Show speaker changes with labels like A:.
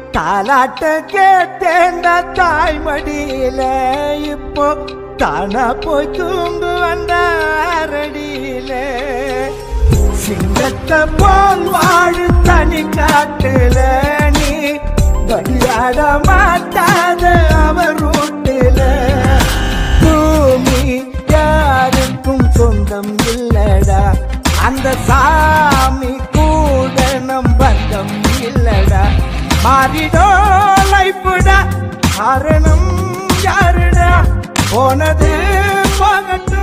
A: தாலாட்ட கேட்டேண்ட தாய்மடியில இப்போ தானா போய் தூங்கு வந்த அரடியில சிங்கத்தை போல் வாழு தனி காட்டுல நீ வழியாட மாட்டாத அவர் வீட்டுல பூமி யாருக்கும் சொந்தம் இல்லடா அந்த சாமி கூட நம் பந்தம் இல்லடா மாறிடோ லைஃப்டா காரணம் யாருடா போனது போகட்டும்